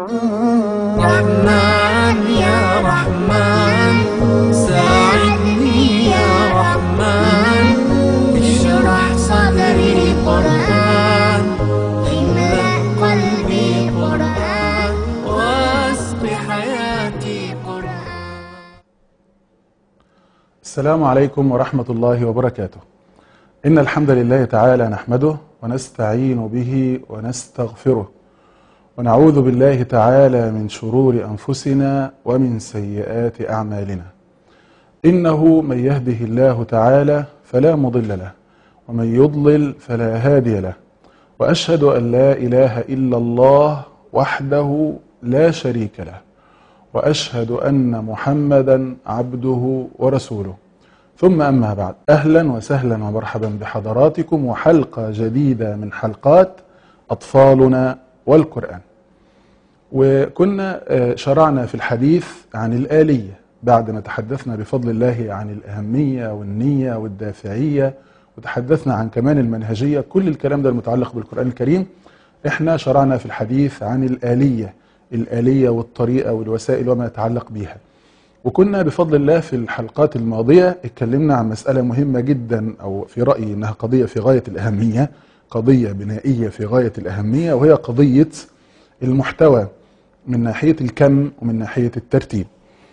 رحمن يا رحمن ساعدني يا رحمن اشرح صدري قرآن املأ قلبي قرآن واسق حياتي قرآن السلام عليكم ورحمة الله وبركاته إن الحمد لله تعالى نحمده ونستعين به ونستغفره ونعوذ بالله تعالى من شرور أنفسنا ومن سيئات أعمالنا إنه من يهده الله تعالى فلا مضل له ومن يضلل فلا هادي له وأشهد أن لا إله إلا الله وحده لا شريك له واشهد ان محمدا عبده ورسوله ثم اما بعد اهلا وسهلا ومرحبا بحضراتكم وحلقه جديده من حلقات اطفالنا والقران وكنا آه، شرعنا في الحديث عن الاليه بعد ما تحدثنا بفضل الله عن الاهميه والنيه والدافعيه وتحدثنا عن كمان المنهجيه كل الكلام ده المتعلق بالقران الكريم احنا شرعنا في الحديث عن الاليه الآلية والطريقة والوسائل وما يتعلق بها وكنا بفضل الله في الحلقات الماضية اتكلمنا عن مسألة مهمة جدا أو في رأيي أنها قضية في غاية الأهمية قضية بنائية في غاية الأهمية وهي قضية المحتوى من ناحية الكم ومن ناحية الترتيب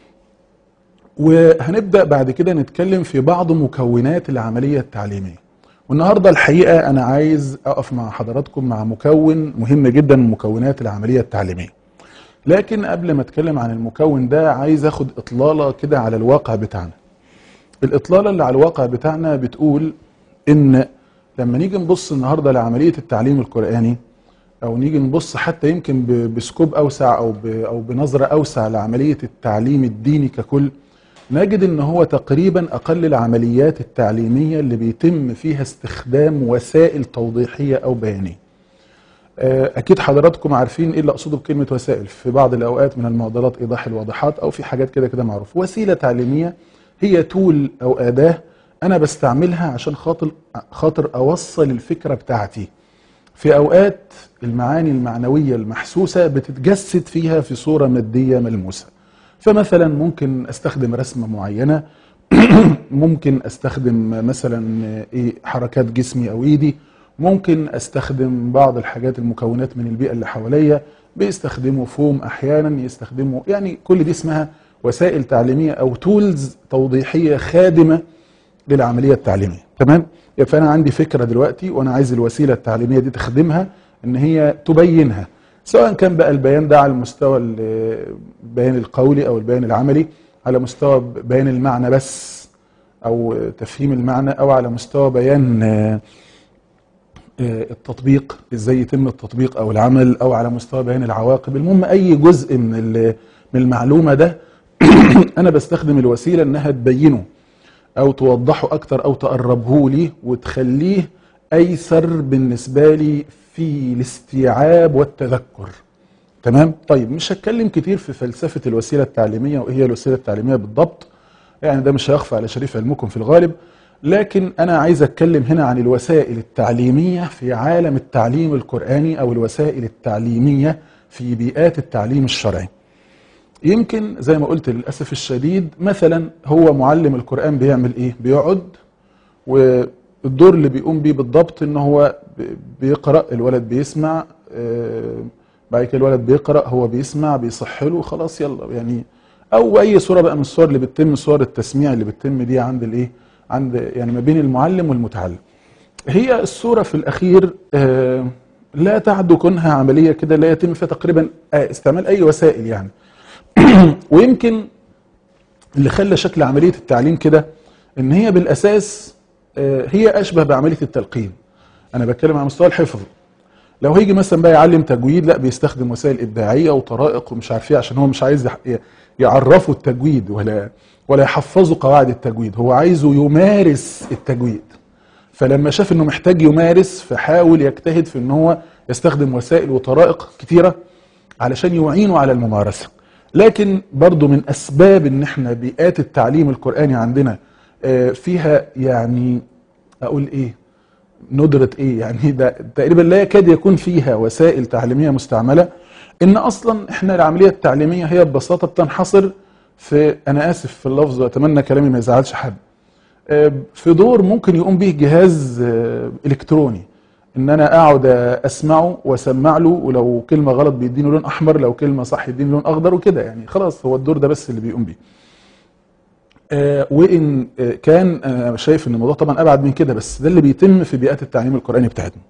وهنبدأ بعد كده نتكلم في بعض مكونات العملية التعليمية والنهاردة الحقيقة أنا عايز أقف مع حضراتكم مع مكون مهم جدا من مكونات العملية التعليمية لكن قبل ما اتكلم عن المكون ده عايز اخد اطلاله كده على الواقع بتاعنا الاطلاله اللي على الواقع بتاعنا بتقول ان لما نيجي نبص النهارده لعمليه التعليم القراني او نيجي نبص حتى يمكن ب- بسكوب اوسع او ب- او بنظره اوسع لعمليه التعليم الديني ككل نجد ان هو تقريبا اقل العمليات التعليميه اللي بيتم فيها استخدام وسائل توضيحيه او بيانيه آه، اكيد حضراتكم عارفين ايه اللي اقصده بكلمه وسائل في بعض الاوقات من المعضلات ايضاح الواضحات او في حاجات كده كده معروف وسيله تعليميه هي تول او اداه انا بستعملها عشان خاطر خاطر اوصل الفكره بتاعتي في اوقات المعاني المعنويه المحسوسه بتتجسد فيها في صوره ماديه ملموسه فمثلا ممكن استخدم رسمه معينه ممكن استخدم مثلا ايه حركات جسمي او ايدي ممكن استخدم بعض الحاجات المكونات من البيئه اللي حواليا بيستخدموا فوم احيانا يستخدموا يعني كل دي اسمها وسائل تعليميه او تولز توضيحيه خادمه للعمليه التعليميه تمام يبقى فانا عندي فكره دلوقتي وانا عايز الوسيله التعليميه دي تخدمها ان هي تبينها سواء كان بقى البيان ده على المستوى ال- البيان القولي او البيان العملي على مستوى بيان المعنى بس او تفهيم المعنى او على مستوى بيان آه، آه، التطبيق ازاي يتم التطبيق او العمل او على مستوى بيان العواقب المهم اي جزء من ال- من المعلومه ده انا بستخدم الوسيله انها تبينه او توضحه اكتر او تقربه لي وتخليه ايسر بالنسبه لي في الاستيعاب والتذكر تمام طيب مش هتكلم كتير في فلسفه الوسيله التعليميه وايه هي الوسيله التعليميه بالضبط يعني ده مش هيخفى على شريف علمكم في الغالب لكن انا عايز اتكلم هنا عن الوسائل التعليميه في عالم التعليم القراني او الوسائل التعليميه في بيئات التعليم الشرعي يمكن زي ما قلت للاسف الشديد مثلا هو معلم القران بيعمل ايه بيقعد والدور اللي بيقوم بيه بالضبط ان هو ب- بيقرا الولد بيسمع آه، بعد كده الولد بيقرا هو بيسمع بيصح له خلاص يلا يعني او اي صوره بقى من الصور اللي بتتم صور التسميع اللي بتتم دي عند الايه عند يعني ما بين المعلم والمتعلم هي الصوره في الاخير آه، لا تعد كونها عمليه كده لا يتم فيها تقريبا آه، استعمال اي وسائل يعني ويمكن اللي خلى شكل عمليه التعليم كده ان هي بالاساس آه، هي اشبه بعمليه التلقين انا بتكلم على مستوى الحفظ لو هيجي مثلا بقى يعلم تجويد لا بيستخدم وسائل ابداعيه وطرائق ومش عارف ايه عشان هو مش عايز يح- يعرفوا التجويد ولا ولا يحفظوا قواعد التجويد هو عايزه يمارس التجويد فلما شاف انه محتاج يمارس فحاول يجتهد في ان هو يستخدم وسائل وطرائق كتيره علشان يعينوا على الممارسه لكن برضو من اسباب ان احنا بيئات التعليم القراني عندنا آه، فيها يعني اقول ايه ندرة ايه يعني ده تقريبا لا يكاد يكون فيها وسائل تعليمية مستعملة ان اصلا احنا العمليه التعليميه هي ببساطه بتنحصر في انا اسف في اللفظ واتمنى كلامي ما يزعلش حد آه، في دور ممكن يقوم به جهاز آه، الكتروني ان انا اقعد اسمعه واسمع له ولو كلمه غلط بيديني لون احمر لو كلمه صح يديني لون اخضر وكده يعني خلاص هو الدور ده بس اللي بيقوم بيه آه، وان آه، كان انا شايف ان الموضوع طبعا ابعد من كده بس ده اللي بيتم في بيئات التعليم القراني بتاعتنا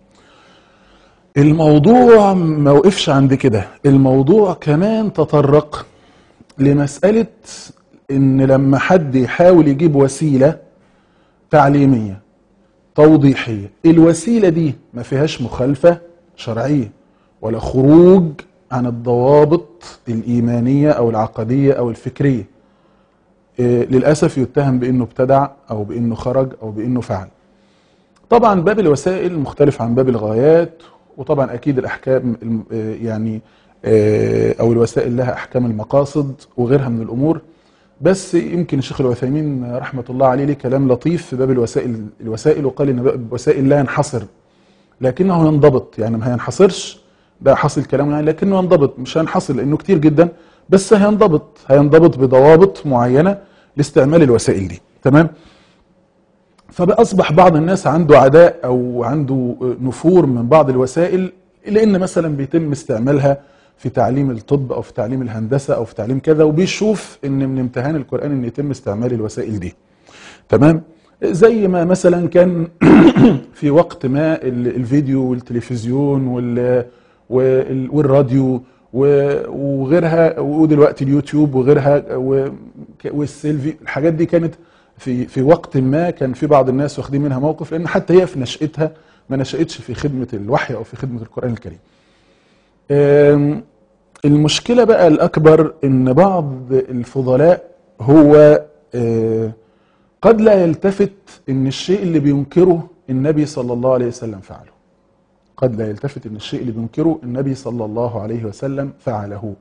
الموضوع ما وقفش عند كده الموضوع كمان تطرق لمسألة ان لما حد يحاول يجيب وسيلة تعليمية توضيحية الوسيلة دي ما فيهاش مخالفة شرعية ولا خروج عن الضوابط الإيمانية أو العقدية أو الفكرية إيه، للأسف يتهم بأنه ابتدع أو بأنه خرج أو بأنه فعل طبعا باب الوسائل مختلف عن باب الغايات وطبعا اكيد الاحكام الم- آه، يعني آه، او الوسائل لها احكام المقاصد وغيرها من الامور بس يمكن الشيخ العثيمين رحمه الله عليه ليه كلام لطيف في باب الوسائل الوسائل وقال ان باب الوسائل لا ينحصر لكنه ينضبط يعني ما هينحصرش ده حاصل كلام يعني لكنه ينضبط مش هينحصر لانه كتير جدا بس هينضبط هينضبط بضوابط معينه لاستعمال الوسائل دي تمام فأصبح بعض الناس عنده عداء أو عنده نفور من بعض الوسائل لأن مثلا بيتم استعمالها في تعليم الطب أو في تعليم الهندسة أو في تعليم كذا وبيشوف إن من امتهان القرآن إن يتم استعمال الوسائل دي تمام زي ما مثلا كان في وقت ما ال- الفيديو والتلفزيون وال وال- والراديو و- وغيرها ودلوقتي اليوتيوب وغيرها و- والسيلفي الحاجات دي كانت في في وقت ما كان في بعض الناس واخدين منها موقف لان حتى هي في نشأتها ما نشأتش في خدمة الوحي او في خدمة القرآن الكريم. آم، المشكلة بقى الأكبر إن بعض الفضلاء هو آه، قد لا يلتفت إن الشيء اللي بينكره النبي صلى الله عليه وسلم فعله. قد لا يلتفت إن الشيء اللي بينكره النبي صلى الله عليه وسلم فعله.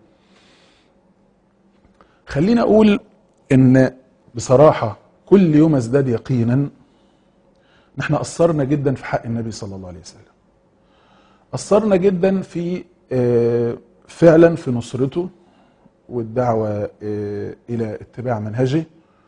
خلينا أقول إن بصراحة كل يوم ازداد يقينا ان احنا قصرنا جدا في حق النبي صلى الله عليه وسلم. قصرنا جدا في آه، فعلا في نصرته والدعوة آه، إلى اتباع منهجه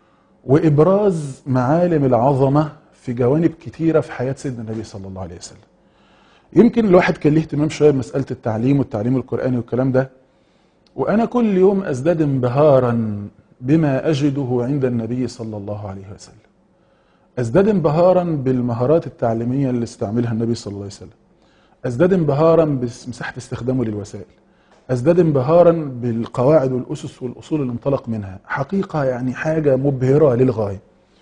وإبراز معالم العظمة في جوانب كتيرة في حياة سيدنا النبي صلى الله عليه وسلم يمكن الواحد كان ليه اهتمام شوية بمسألة التعليم والتعليم القرآني والكلام ده وأنا كل يوم أزداد انبهارا بما أجده عند النبي صلى الله عليه وسلم أزداد انبهارا بالمهارات التعليمية اللي استعملها النبي صلى الله عليه وسلم ازداد انبهارا بمساحه استخدامه للوسائل ازداد انبهارا بالقواعد والاسس والاصول اللي انطلق منها حقيقه يعني حاجه مبهره للغايه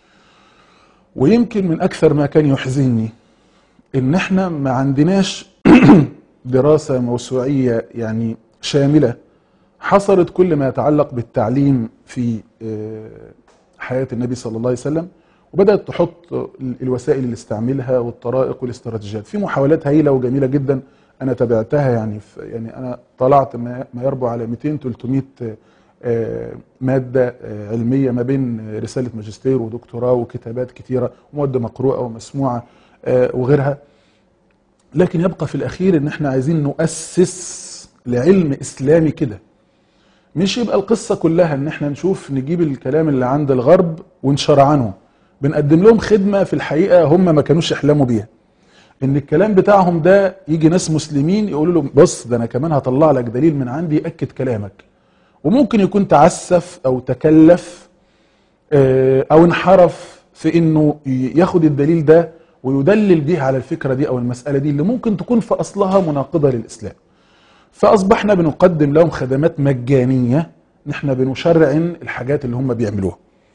ويمكن من اكثر ما كان يحزنني ان احنا ما عندناش دراسه موسوعيه يعني شامله حصرت كل ما يتعلق بالتعليم في آه، حياه النبي صلى الله عليه وسلم وبدات تحط ال- الوسائل اللي استعملها والطرائق والاستراتيجيات في محاولات هايله وجميله جدا انا تابعتها يعني في يعني انا طلعت ما ما يربو على 200 300 آه، ماده آه، علميه ما بين رساله ماجستير ودكتوراه وكتابات كثيره ومواد مقروءه ومسموعه آه، وغيرها لكن يبقى في الاخير ان احنا عايزين نؤسس لعلم اسلامي كده مش يبقى القصة كلها ان احنا نشوف نجيب الكلام اللي عند الغرب ونشرعنه بنقدم لهم خدمة في الحقيقة هم ما كانوش يحلموا بيها ان الكلام بتاعهم ده يجي ناس مسلمين يقولوا له بص ده انا كمان هطلع لك دليل من عندي يأكد كلامك وممكن يكون تعسف او تكلف آه، او انحرف في انه ي- ياخد الدليل ده ويدلل بيه على الفكرة دي او المسألة دي اللي ممكن تكون في اصلها مناقضة للاسلام فاصبحنا بنقدم لهم خدمات مجانيه نحن بنشرعن الحاجات اللي هم بيعملوها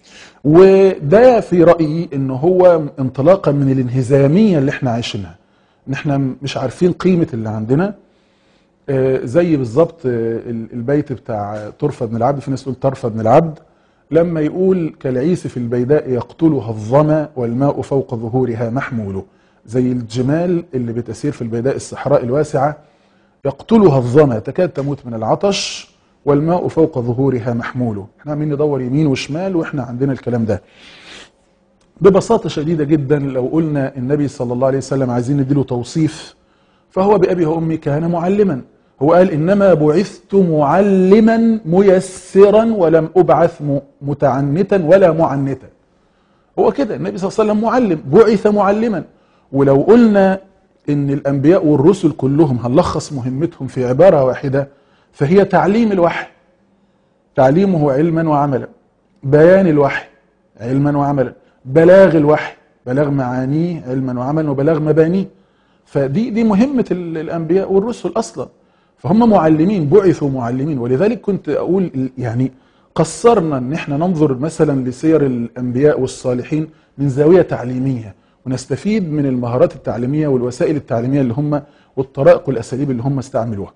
وده في رايي ان هو انطلاقا من الانهزاميه اللي احنا عايشينها ان احنا مش عارفين قيمه اللي عندنا آه، زي بالظبط آه، ال- البيت بتاع طرفه بن العبد في ناس تقول طرفه بن العبد لما يقول كالعيس في البيداء يقتلها الظما والماء فوق ظهورها محمول زي الجمال اللي بتسير في البيداء الصحراء الواسعه يقتلها الظما تكاد تموت من العطش والماء فوق ظهورها محمول احنا عمالين ندور يمين وشمال واحنا عندنا الكلام ده ببساطة شديدة جدا لو قلنا النبي صلى الله عليه وسلم عايزين نديله توصيف فهو بأبي وأمي كان معلما هو قال انما بعثت معلما ميسرا ولم ابعث م- متعنتا ولا معنتا هو كده النبي صلى الله عليه وسلم معلم بعث معلما ولو قلنا ان الانبياء والرسل كلهم هنلخص مهمتهم في عباره واحده فهي تعليم الوحي تعليمه علما وعملا بيان الوحي علما وعملا بلاغ الوحي بلاغ معانيه علما وعملا وبلاغ مبانيه فدي دي مهمه ال- الانبياء والرسل اصلا فهم معلمين بعثوا معلمين ولذلك كنت اقول ال- يعني قصرنا ان احنا ننظر مثلا لسير الانبياء والصالحين من زاويه تعليميه ونستفيد من المهارات التعليميه والوسائل التعليميه اللي هم والطرائق والاساليب اللي هم استعملوها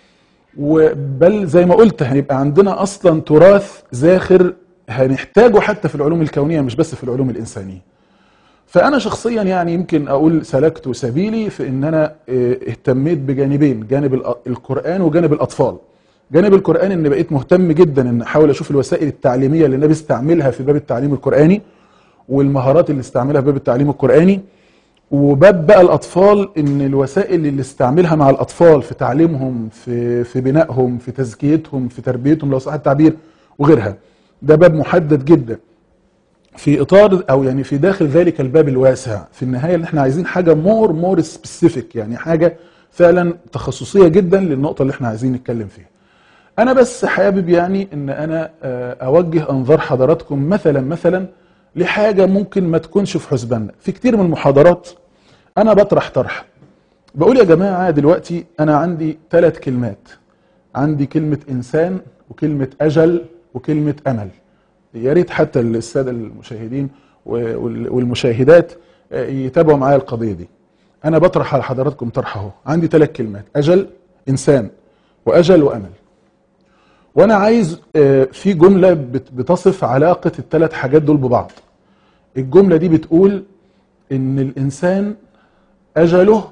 وبل زي ما قلت هيبقى عندنا اصلا تراث زاخر هنحتاجه حتى في العلوم الكونيه مش بس في العلوم الانسانيه فانا شخصيا يعني يمكن اقول سلكت سبيلي في ان انا اه، اهتميت بجانبين جانب الأ- القران وجانب الاطفال جانب القران ان بقيت مهتم جدا ان احاول اشوف الوسائل التعليميه اللي النبي استعملها في باب التعليم القراني والمهارات اللي استعملها في باب التعليم القراني وباب بقى الاطفال ان الوسائل اللي استعملها مع الاطفال في تعليمهم في في بنائهم في تزكيتهم في تربيتهم لو صح التعبير وغيرها ده باب محدد جدا في اطار او يعني في داخل ذلك الباب الواسع في النهايه اللي احنا عايزين حاجه مور مور سبيسيفيك يعني حاجه فعلا تخصصيه جدا للنقطه اللي احنا عايزين نتكلم فيها انا بس حابب يعني ان انا آه، اوجه انظار حضراتكم مثلا مثلا لحاجه ممكن ما تكونش في حسباننا في كتير من المحاضرات انا بطرح طرح بقول يا جماعه دلوقتي انا عندي ثلاث كلمات عندي كلمه انسان وكلمه اجل وكلمه امل يا ريت حتى الساده المشاهدين وال- والمشاهدات آه، يتابعوا معايا القضيه دي انا بطرح على حضراتكم طرح اهو عندي ثلاث كلمات اجل انسان واجل وامل وانا عايز آه، في جمله بت- بتصف علاقه الثلاث حاجات دول ببعض الجمله دي بتقول ان الانسان اجله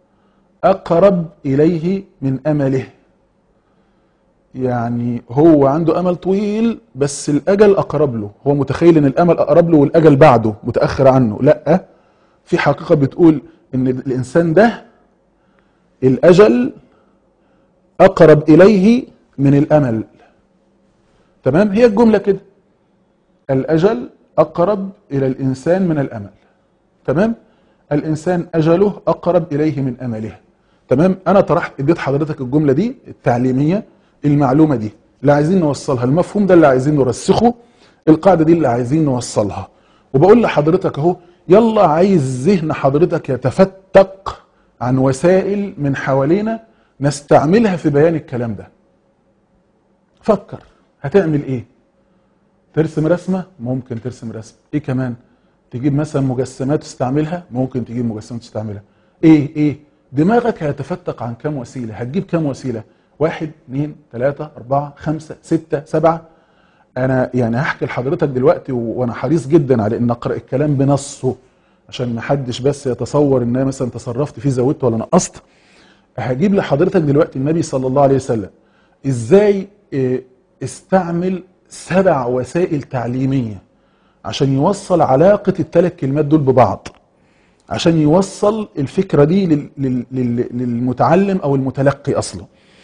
اقرب اليه من امله يعني هو عنده امل طويل بس الاجل اقرب له هو متخيل ان الامل اقرب له والاجل بعده متاخر عنه لا في حقيقه بتقول ان الانسان ده الاجل اقرب اليه من الامل تمام هي الجمله كده الاجل اقرب الى الانسان من الامل تمام الانسان اجله اقرب اليه من امله تمام انا طرحت اديت حضرتك الجمله دي التعليميه المعلومه دي اللي عايزين نوصلها المفهوم ده اللي عايزين نرسخه القاعده دي اللي عايزين نوصلها وبقول لحضرتك اهو يلا عايز ذهن حضرتك يتفتق عن وسائل من حوالينا نستعملها في بيان الكلام ده فكر هتعمل ايه ترسم رسمه ممكن ترسم رسم ايه كمان تجيب مثلا مجسمات تستعملها ممكن تجيب مجسمات تستعملها ايه ايه دماغك هيتفتق عن كم وسيله هتجيب كم وسيله واحد اثنين ثلاثة أربعة خمسة ستة سبعة أنا يعني هحكي لحضرتك دلوقتي و- وأنا حريص جدا على إن أقرأ الكلام بنصه عشان ما حدش بس يتصور إن أنا مثلا تصرفت فيه زودت ولا نقصت هجيب لحضرتك دلوقتي النبي صلى الله عليه وسلم ازاي إيه، استعمل سبع وسائل تعليمية عشان يوصل علاقة الثلاث كلمات دول ببعض عشان يوصل الفكرة دي لل- لل- لل- للمتعلم أو المتلقي أصلا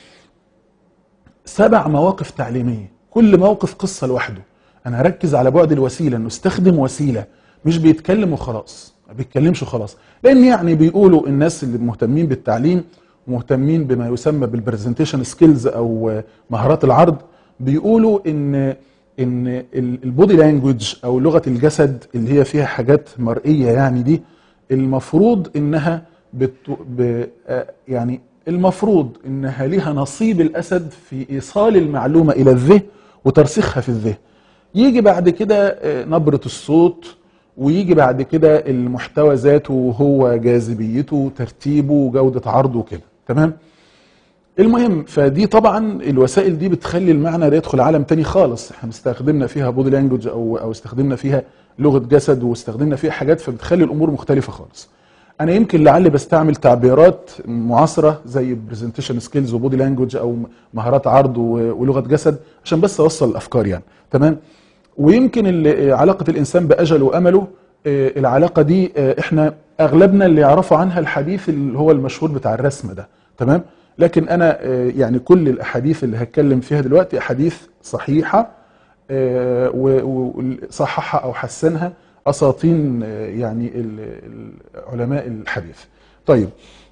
سبع مواقف تعليمية كل موقف قصة لوحده أنا هركز على بعد الوسيلة إنه استخدم وسيلة مش بيتكلم وخلاص ما بيتكلمش وخلاص لأن يعني بيقولوا الناس اللي مهتمين بالتعليم ومهتمين بما يسمى بالبرزنتيشن سكيلز أو مهارات العرض بيقولوا إن إن ال- البودي لانجوج أو لغة الجسد اللي هي فيها حاجات مرئية يعني دي المفروض إنها بت... ب... آه، يعني المفروض انها لها نصيب الاسد في ايصال المعلومه الى الذهن وترسيخها في الذهن يجي بعد كده آه، نبره الصوت ويجي بعد كده المحتوى ذاته وهو جاذبيته ترتيبه وجوده عرضه وكده تمام المهم فدي طبعا الوسائل دي بتخلي المعنى ده يدخل عالم تاني خالص احنا استخدمنا فيها بودي لانجوج او او استخدمنا فيها لغه جسد واستخدمنا فيها حاجات فبتخلي الامور مختلفه خالص انا يمكن لعلي بستعمل تعبيرات معاصره زي برزنتيشن سكيلز وبودي لانجوج او مهارات عرض و- ولغه جسد عشان بس اوصل الافكار يعني تمام ويمكن ال- علاقه الانسان باجله وامله آه، العلاقه دي آه، احنا اغلبنا اللي يعرفوا عنها الحديث اللي هو المشهور بتاع الرسم ده تمام لكن انا آه، يعني كل الاحاديث اللي هتكلم فيها دلوقتي احاديث صحيحه آه، و- وصححها او حسنها اساطين آه، يعني ال- ال- علماء الحديث. طيب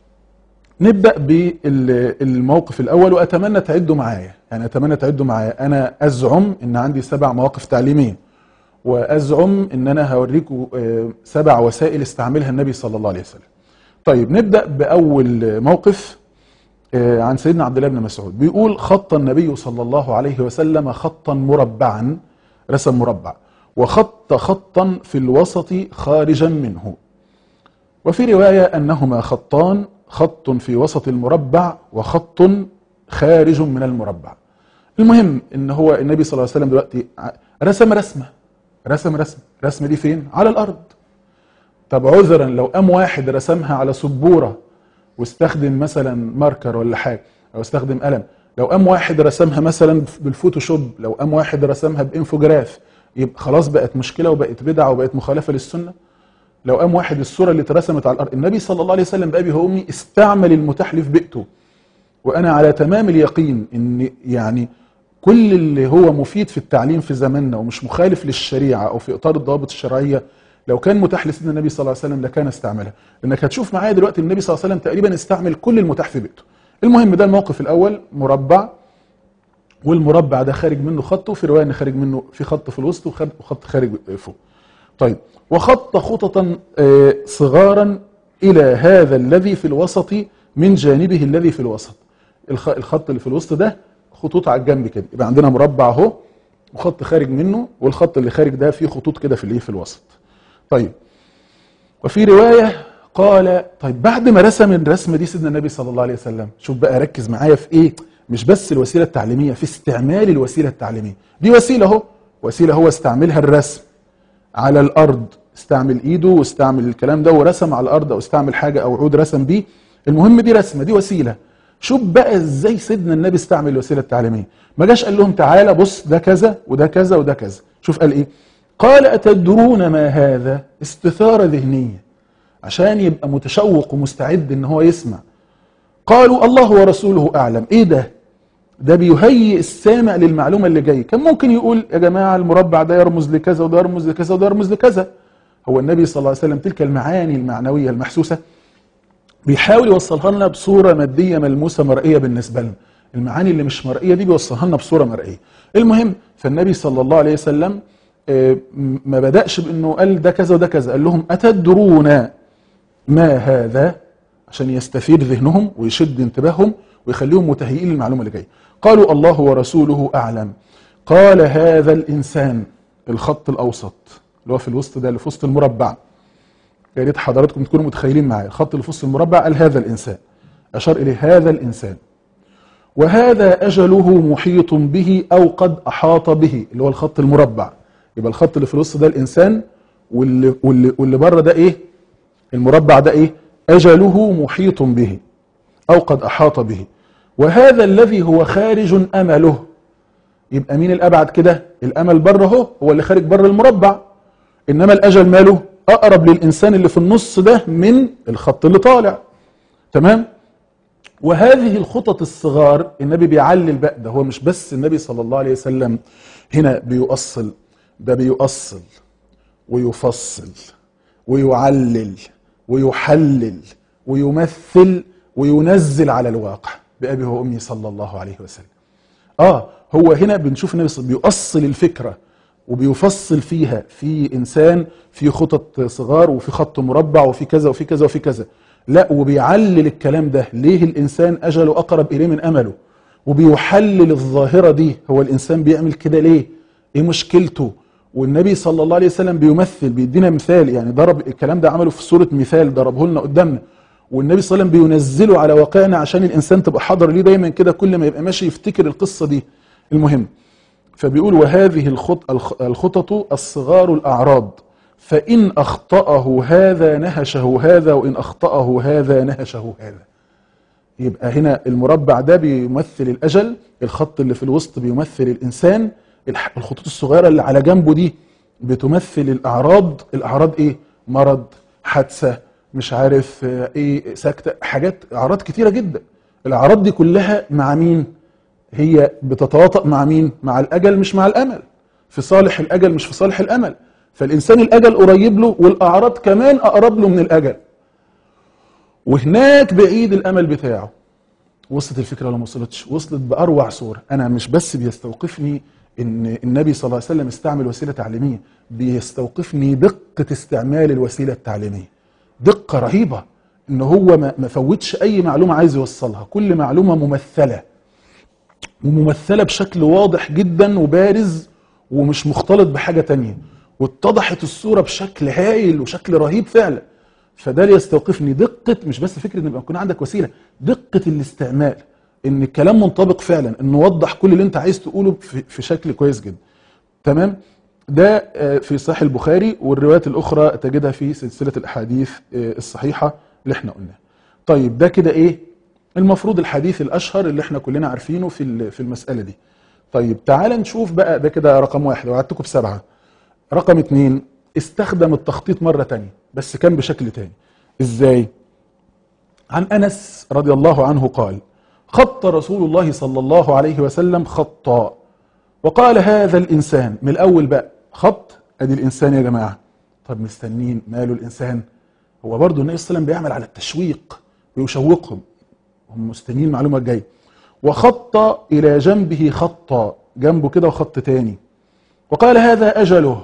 نبدا بالموقف الاول واتمنى تعدوا معايا يعني اتمنى تعدوا معايا انا ازعم ان عندي سبع مواقف تعليميه وازعم ان انا هوريكم آه، سبع وسائل استعملها النبي صلى الله عليه وسلم. طيب نبدا باول موقف آه، عن سيدنا عبد الله بن مسعود بيقول خط النبي صلى الله عليه وسلم خطا مربعا رسم مربع وخط خطا في الوسط خارجا منه وفي رواية أنهما خطان خط في وسط المربع وخط خارج من المربع المهم ان هو النبي صلى الله عليه وسلم دلوقتي ع- رسم رسمة رسم رسم رسمة دي فين على الأرض طب عذرا لو قام واحد رسمها على سبورة واستخدم مثلا ماركر ولا حاجة أو استخدم قلم لو قام واحد رسمها مثلا بالفوتوشوب لو قام واحد رسمها بانفوجراف يبقى خلاص بقت مشكلة وبقت بدعة وبقت مخالفة للسنة لو قام واحد الصورة اللي اترسمت على الأرض النبي صلى الله عليه وسلم بأبي وأمي استعمل المتاح لي في بيئته وأنا على تمام اليقين إن يعني كل اللي هو مفيد في التعليم في زماننا ومش مخالف للشريعة أو في إطار الضوابط الشرعية لو كان متاح لسيدنا النبي صلى الله عليه وسلم لكان استعملها لأنك هتشوف معايا دلوقتي النبي صلى الله عليه وسلم تقريبا استعمل كل المتاح في بيئته المهم ده الموقف الأول مربع والمربع ده خارج منه خط وفي روايه ان خارج منه في خط في الوسط وخط وخط خارج فوق. طيب وخط خططا آه، صغارا الى هذا الذي في الوسط من جانبه الذي في الوسط. الخ- الخط اللي في الوسط ده خطوط على الجنب كده يبقى عندنا مربع اهو وخط خارج منه والخط اللي خارج ده فيه خطوط كده في الايه في الوسط. طيب وفي رواية قال طيب بعد ما رسم الرسمة دي سيدنا النبي صلى الله عليه وسلم شوف بقى ركز معايا في ايه مش بس الوسيلة التعليمية في استعمال الوسيلة التعليمية دي وسيلة اهو وسيلة هو استعملها الرسم على الارض استعمل ايده واستعمل الكلام ده ورسم على الارض او استعمل حاجة او عود رسم بيه المهم دي رسمة دي وسيلة شوف بقى ازاي سيدنا النبي استعمل الوسيلة التعليمية ما جاش قال لهم تعالى بص ده كذا وده كذا وده كذا شوف قال ايه قال اتدرون ما هذا استثارة ذهنية عشان يبقى متشوق ومستعد ان هو يسمع قالوا الله ورسوله اعلم ايه ده ده بيهيئ السامع للمعلومه اللي جايه كان ممكن يقول يا جماعه المربع ده يرمز لكذا وده يرمز لكذا وده يرمز لكذا هو النبي صلى الله عليه وسلم تلك المعاني المعنويه المحسوسه بيحاول يوصلها لنا بصوره ماديه ملموسه مرئيه بالنسبه لنا المعاني اللي مش مرئيه دي بيوصلها لنا بصوره مرئيه المهم فالنبي صلى الله عليه وسلم آه، م- ما بدأش بأنه قال ده كذا وده كذا قال لهم أتدرون ما هذا عشان يستثير ذهنهم ويشد انتباههم ويخليهم متهيئين للمعلومة اللي جاية قالوا الله ورسوله أعلم قال هذا الإنسان الخط الأوسط اللي هو في الوسط ده اللي في وسط المربع يا ريت حضراتكم تكونوا متخيلين معايا الخط اللي في وسط المربع قال هذا الإنسان أشار إليه هذا الإنسان وهذا أجله محيط به أو قد أحاط به اللي هو الخط المربع يبقى الخط اللي في الوسط ده الإنسان واللي, واللي, واللي بره ده إيه المربع ده إيه أجله محيط به أو قد أحاط به وهذا الذي هو خارج أمله يبقى مين الأبعد كده الأمل بره هو هو اللي خارج بره المربع إنما الأجل ماله أقرب للإنسان اللي في النص ده من الخط اللي طالع تمام وهذه الخطط الصغار النبي بيعلل بقى ده هو مش بس النبي صلى الله عليه وسلم هنا بيؤصل ده بيؤصل ويفصل ويعلل ويحلل ويمثل وينزل على الواقع بأبي وأمي صلى الله عليه وسلم اه هو هنا بنشوف النبي صلى الله عليه وسلم بيؤصل الفكرة وبيفصل فيها في إنسان في خطط صغار وفي خط مربع وفي كذا وفي كذا وفي كذا لا وبيعلل الكلام ده ليه الإنسان أجله أقرب إليه من أمله وبيحلل الظاهرة دي هو الإنسان بيعمل كده ليه إيه مشكلته والنبي صلى الله عليه وسلم بيمثل بيدينا مثال يعني ضرب الكلام ده عمله في صورة مثال ضربه لنا قدامنا والنبي صلى الله عليه وسلم بينزله على واقعنا عشان الإنسان تبقى حاضر ليه دايما كده كل ما يبقى ماشي يفتكر القصة دي المهم فبيقول وهذه الخط الخ- الخطط الصغار الأعراض فإن أخطأه هذا نهشه هذا وإن أخطأه هذا نهشه هذا يبقى هنا المربع ده بيمثل الأجل الخط اللي في الوسط بيمثل الإنسان الح- الخطوط الصغيرة اللي على جنبه دي بتمثل الأعراض الأعراض إيه؟ مرض حادثة مش عارف آه، إيه سكتة حاجات أعراض كتيرة جدا الاعراض دي كلها مع مين هي بتتواطأ مع مين مع الاجل مش مع الامل في صالح الاجل مش في صالح الامل فالانسان الاجل قريب له والاعراض كمان اقرب له من الاجل وهناك بعيد الامل بتاعه وصلت الفكره ولا ما وصلتش وصلت باروع صوره انا مش بس بيستوقفني ان النبي صلى الله عليه وسلم استعمل وسيله تعليميه بيستوقفني دقه استعمال الوسيله التعليميه دقه رهيبه ان هو ما ما فوتش اي معلومه عايز يوصلها كل معلومه ممثله وممثله بشكل واضح جدا وبارز ومش مختلط بحاجه تانية واتضحت الصوره بشكل هايل وشكل رهيب فعلا فده اللي يستوقفني دقه مش بس فكره ان يبقى يكون عندك وسيله دقه الاستعمال ان الكلام منطبق فعلا ان نوضح كل اللي انت عايز تقوله في, في شكل كويس جدا تمام ده آه، في صحيح البخاري والروايات الاخرى تجدها في سلسله الاحاديث آه، الصحيحه اللي احنا قلناها طيب ده كده ايه المفروض الحديث الاشهر اللي احنا كلنا عارفينه في ال- في المساله دي طيب تعال نشوف بقى ده كده رقم واحد وعدتكم بسبعه رقم اتنين استخدم التخطيط مرة تانية بس كان بشكل تاني ازاي عن انس رضي الله عنه قال خط رسول الله صلى الله عليه وسلم خطا وقال هذا الانسان من الاول بقى خط ادي الانسان يا جماعه طب مستنين ماله الانسان هو برضه النبي صلى الله عليه وسلم بيعمل على التشويق ويشوقهم هم مستنيين المعلومه الجايه وخط الى جنبه خطا جنبه كده وخط تاني وقال هذا اجله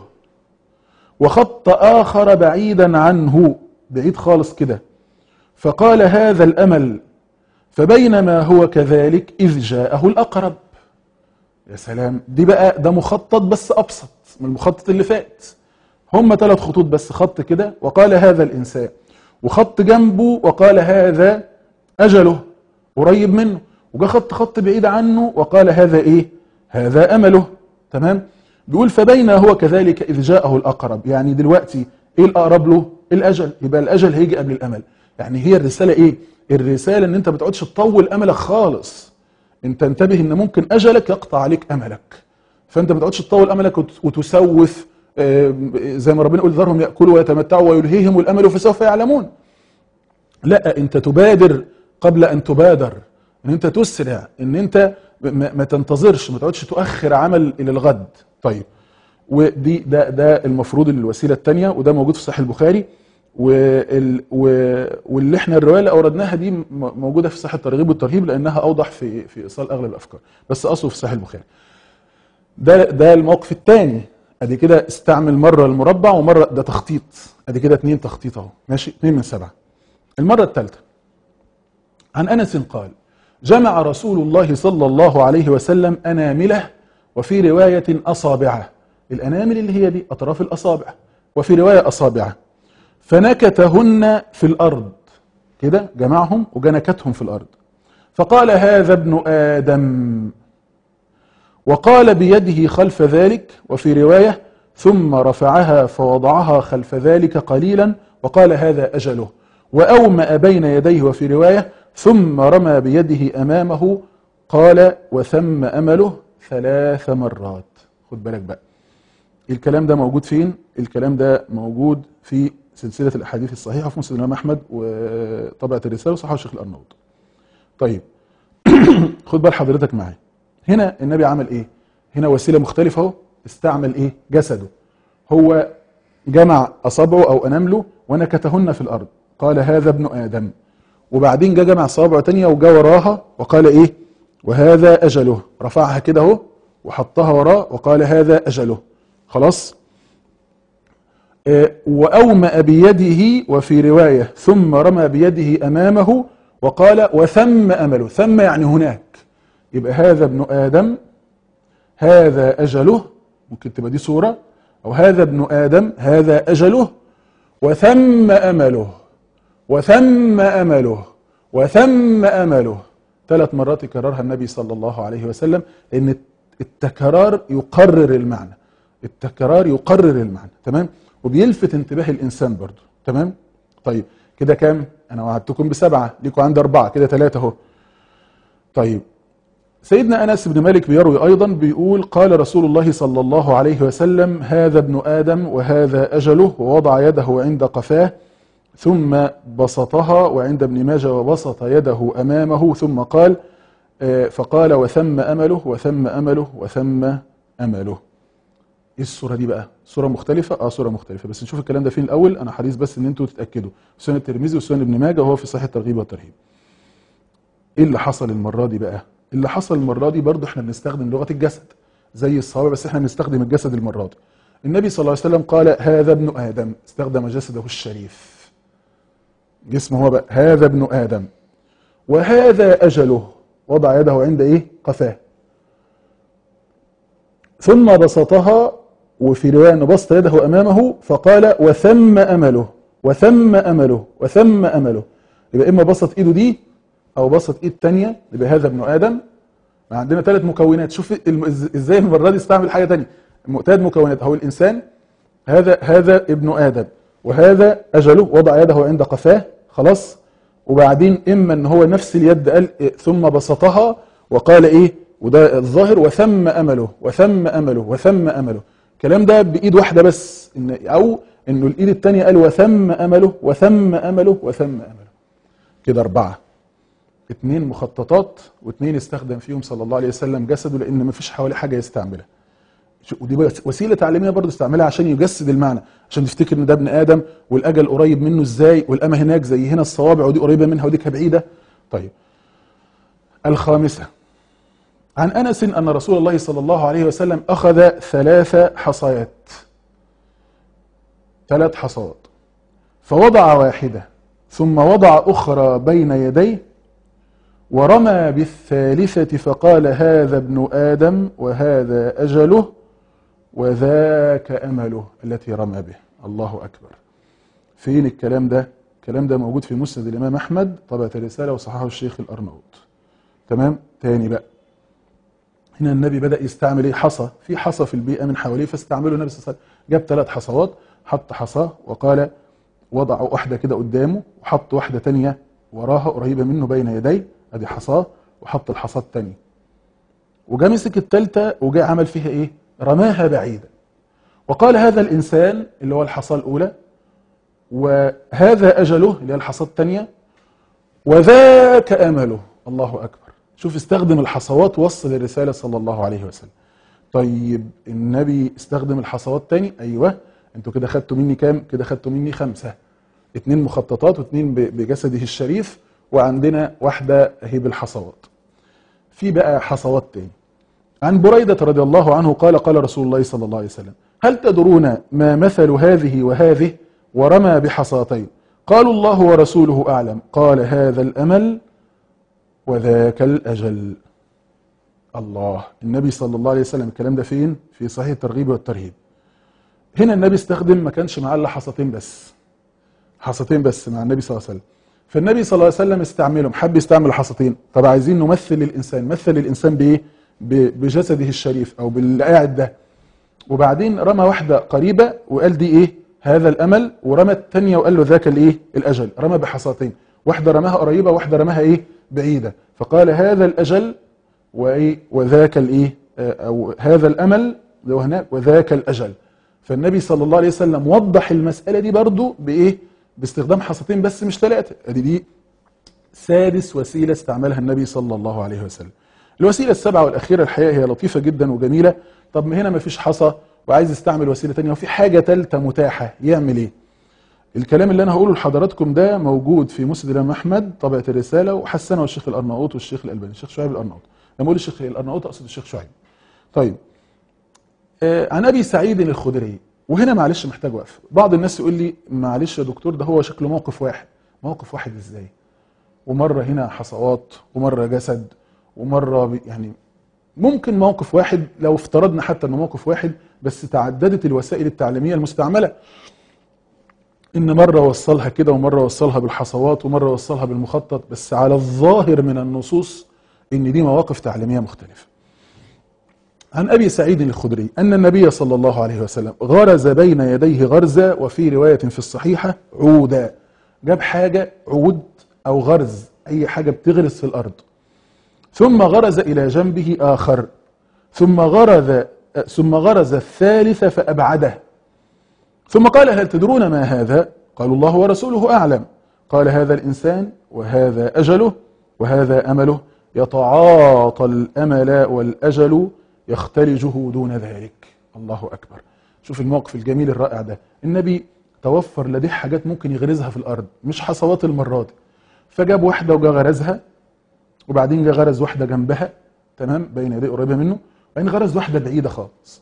وخط آخر بعيدا عنه بعيد خالص كده فقال هذا الأمل فبينما هو كذلك إذ جاءه الأقرب يا سلام دي بقى ده مخطط بس أبسط من المخطط اللي فات هم ثلاث خطوط بس خط كده وقال هذا الإنسان وخط جنبه وقال هذا أجله قريب منه وجا خط خط بعيد عنه وقال هذا إيه هذا أمله تمام بيقول فبين هو كذلك إذ جاءه الأقرب يعني دلوقتي إيه الأقرب له الأجل يبقى الأجل هيجي قبل الأمل يعني هي الرسالة إيه الرسالة إن أنت ما بتقعدش تطول أملك خالص أنت انتبه إن ممكن أجلك يقطع عليك أملك فأنت ما تقعدش تطول أملك وت- وتسوف آه، زي ما ربنا يقول ذرهم يأكلوا ويتمتعوا ويلهيهم الأمل فسوف يعلمون لا انت تبادر قبل ان تبادر ان انت تسرع ان انت ما, ما تنتظرش ما تقعدش تؤخر عمل الى الغد طيب ودي ده ده المفروض الوسيله الثانيه وده موجود في صحيح البخاري وال و- واللي احنا الروايه اللي اوردناها دي م- موجوده في صحيح الترغيب والترهيب لانها اوضح في في ايصال اغلب الافكار بس اصله في صحيح البخاري ده ده الموقف الثاني ادي كده استعمل مره المربع ومره ده تخطيط ادي كده اتنين تخطيط اهو ماشي اتنين من سبعه المرة الثالثة عن أنس قال جمع رسول الله صلى الله عليه وسلم أنامله وفي رواية أصابعه الأنامل اللي هي دي أطراف الأصابع وفي رواية أصابعه فنكتهن في الأرض كده جمعهم وجنكتهم في الأرض فقال هذا ابن آدم وقال بيده خلف ذلك وفي رواية ثم رفعها فوضعها خلف ذلك قليلا وقال هذا أجله وأومأ بين يديه وفي رواية ثم رمى بيده أمامه قال وثم أمله ثلاث مرات خد بالك بقى الكلام ده موجود فين؟ الكلام ده موجود في سلسلة الأحاديث الصحيحة في مسند الإمام أحمد وطبعة الرسالة وصححه الشيخ الأرناؤوط طيب خد بال حضرتك معايا هنا النبي عمل ايه هنا وسيله مختلفه اهو استعمل ايه جسده هو جمع اصابعه او انامله ونكتهن في الارض قال هذا ابن ادم وبعدين جه جمع صوابعه تانية وجا وراها وقال ايه وهذا اجله رفعها كده اهو وحطها وراه وقال هذا اجله خلاص آه، وأومأ بيده وفي رواية ثم رمى بيده أمامه وقال وثم أمله ثم يعني هناك يبقى هذا ابن آدم هذا أجله ممكن تبقى دي صورة أو هذا ابن آدم هذا أجله وثم أمله وثم أمله وثم أمله ثلاث مرات يكررها النبي صلى الله عليه وسلم لأن التكرار يقرر المعنى التكرار يقرر المعنى تمام وبيلفت انتباه الإنسان برضو تمام طيب كده كام أنا وعدتكم بسبعة ليكوا عندي أربعة كده ثلاثة أهو طيب سيدنا أنس بن مالك بيروي أيضا بيقول قال رسول الله صلى الله عليه وسلم هذا ابن آدم وهذا أجله ووضع يده عند قفاه ثم بسطها وعند ابن ماجه وبسط يده أمامه ثم قال آه، فقال وثم أمله وثم أمله وثم أمله ايه الصورة دي بقى؟ صورة مختلفة؟ اه صورة مختلفة بس نشوف الكلام ده فين الأول أنا حريص بس إن أنتوا تتأكدوا سنن الترمذي وسنن ابن ماجه وهو في صحيح الترغيب والترهيب. ايه اللي حصل المرة دي بقى؟ اللي حصل المرة دي برضه احنا بنستخدم لغة الجسد زي الصحابة بس احنا بنستخدم الجسد المرة دي. النبي صلى الله عليه وسلم قال هذا ابن آدم استخدم جسده الشريف. جسمه هو بقى هذا ابن آدم وهذا أجله وضع يده عند ايه؟ قفاه. ثم بسطها وفي رواية أن بسط يده أمامه فقال وثم أمله وثم أمله وثم أمله يبقى إما بسط إيده دي أو بسط إيد تانية يبقى هذا ابن آدم عندنا ثلاث مكونات شوف الم- إز- إزاي المرة دي استعمل حاجة تانية ثلاث مكونات هو الإنسان هذا هذا ابن آدم وهذا أجله وضع يده عند قفاه خلاص وبعدين إما أن هو نفس اليد قال إيه، ثم بسطها وقال إيه وده الظاهر وثم أمله وثم أمله وثم أمله الكلام ده بإيد واحدة بس إن أو إنه الإيد التانية قال وثم أمله وثم أمله وثم أمله كده أربعة اتنين مخططات واتنين استخدم فيهم صلى الله عليه وسلم جسده لأن مفيش حواليه حاجة يستعملها شو- ودي بس- وسيله تعليميه برضه استعملها عشان يجسد المعنى عشان تفتكر ان ده ابن ادم والاجل قريب منه ازاي والامه هناك زي هنا الصوابع ودي قريبه منها ودي بعيده طيب الخامسه عن انس ان رسول الله صلى الله عليه وسلم اخذ ثلاث حصيات ثلاث حصوات فوضع واحده ثم وضع اخرى بين يديه ورمى بالثالثة فقال هذا ابن آدم وهذا أجله وذاك أمله التي رمى به الله أكبر فين الكلام ده الكلام ده موجود في مسند الإمام أحمد طبعة الرسالة وصححه الشيخ الأرناؤوط تمام تاني بقى هنا النبي بدأ يستعمل ايه حصى في حصى في البيئة من حواليه فاستعمله النبي صلى الله عليه وسلم جاب ثلاث حصوات حط حصاه وقال وضع واحدة كده قدامه وحط واحدة تانية وراها قريبة منه بين يديه ادي حصاه وحط الحصاه التانية وجا مسك التالتة وجا عمل فيها ايه رماها بعيدا وقال هذا الانسان اللي هو الحصاه الاولى وهذا اجله اللي هي الحصاه الثانيه وذاك امله الله اكبر شوف استخدم الحصوات وصل الرساله صلى الله عليه وسلم طيب النبي استخدم الحصوات تاني ايوه انتوا كده خدتوا مني كام كده خدتوا مني خمسه اتنين مخططات واتنين ب- بجسده الشريف وعندنا واحده هي بالحصوات في بقى حصوات تاني عن بريدة رضي الله عنه قال قال رسول الله صلى الله عليه وسلم هل تدرون ما مثل هذه وهذه ورمى بحصاتين قالوا الله ورسوله أعلم قال هذا الأمل وذاك الأجل الله النبي صلى الله عليه وسلم الكلام ده فين في صحيح الترغيب والترهيب هنا النبي استخدم ما كانش معاه الا حصتين بس حصتين بس مع النبي صلى الله عليه وسلم فالنبي صلى الله عليه وسلم استعملهم حب يستعمل حصتين طب عايزين نمثل الانسان مثل الانسان بايه ب- بجسده الشريف او باللي قاعد ده وبعدين رمى واحده قريبه وقال دي ايه هذا الامل ورمى الثانيه وقال له ذاك الايه الاجل رمى بحصاتين واحده رماها قريبه واحده رماها ايه بعيده فقال هذا الاجل وايه وذاك الايه آه، او هذا الامل اللي هو هناك وذاك الاجل فالنبي صلى الله عليه وسلم وضح المساله دي برضو بايه باستخدام حصتين بس مش ثلاثه ادي دي سادس وسيله استعملها النبي صلى الله عليه وسلم الوسيله السابعه والاخيره الحقيقه هي لطيفه جدا وجميله طب ما هنا ما فيش حصى وعايز يستعمل وسيله ثانيه وفي حاجه ثالثه متاحه يعمل ايه الكلام اللي انا هقوله لحضراتكم ده موجود في مسند الامام احمد طبعه الرساله وحسنه الشيخ الارناؤوط والشيخ الالباني الشيخ شعيب الارناؤوط لما اقول الشيخ الارناؤوط اقصد الشيخ شعيب طيب آه عن ابي سعيد الخدري وهنا معلش محتاج وقف بعض الناس يقول لي معلش يا دكتور ده هو شكله موقف واحد موقف واحد ازاي ومره هنا حصوات ومره جسد ومره ب- يعني ممكن موقف واحد لو افترضنا حتى انه موقف واحد بس تعددت الوسائل التعليميه المستعمله ان مره وصلها كده ومره وصلها بالحصوات ومره وصلها بالمخطط بس على الظاهر من النصوص ان دي مواقف تعليميه مختلفه عن ابي سعيد الخدري ان النبي صلى الله عليه وسلم غرز بين يديه غرزه وفي روايه في الصحيحه عودا جاب حاجه عود او غرز اي حاجه بتغرز في الارض ثم غرز الى جنبه اخر ثم غرز ثم غرز الثالث فابعده ثم قال هل تدرون ما هذا قالوا الله ورسوله أعلم قال هذا الإنسان وهذا أجله وهذا أمله يتعاطى الأمل والأجل يختلجه دون ذلك الله أكبر شوف الموقف الجميل الرائع ده النبي توفر لديه حاجات ممكن يغرزها في الأرض مش حصوات المرة دي فجاب واحدة وجا غرزها وبعدين جا غرز واحدة جنبها تمام بين يديه قريبة منه وبعدين غرز واحدة بعيدة خالص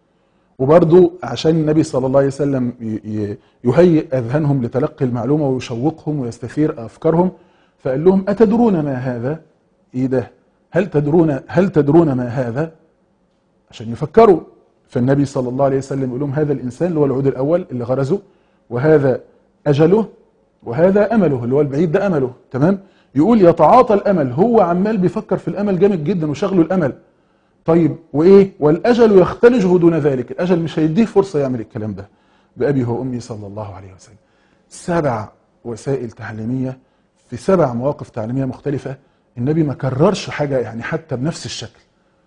وبرضو عشان النبي صلى الله عليه وسلم ي- ي- يهيئ أذهانهم لتلقي المعلومة ويشوقهم ويستثير أفكارهم فقال لهم أتدرون ما هذا؟ إيه ده؟ هل تدرون هل تدرون ما هذا؟ عشان يفكروا فالنبي صلى الله عليه وسلم يقول لهم هذا الإنسان اللي هو العود الأول اللي غرزه وهذا أجله وهذا أمله اللي هو البعيد ده أمله تمام؟ يقول يتعاطى الأمل هو عمال بيفكر في الأمل جامد جدا وشغله الأمل طيب وايه والاجل يختلجه دون ذلك الاجل مش هيديه فرصه يعمل الكلام ده بابي وامي صلى الله عليه وسلم سبع وسائل تعليميه في سبع مواقف تعليميه مختلفه النبي ما كررش حاجه يعني حتى بنفس الشكل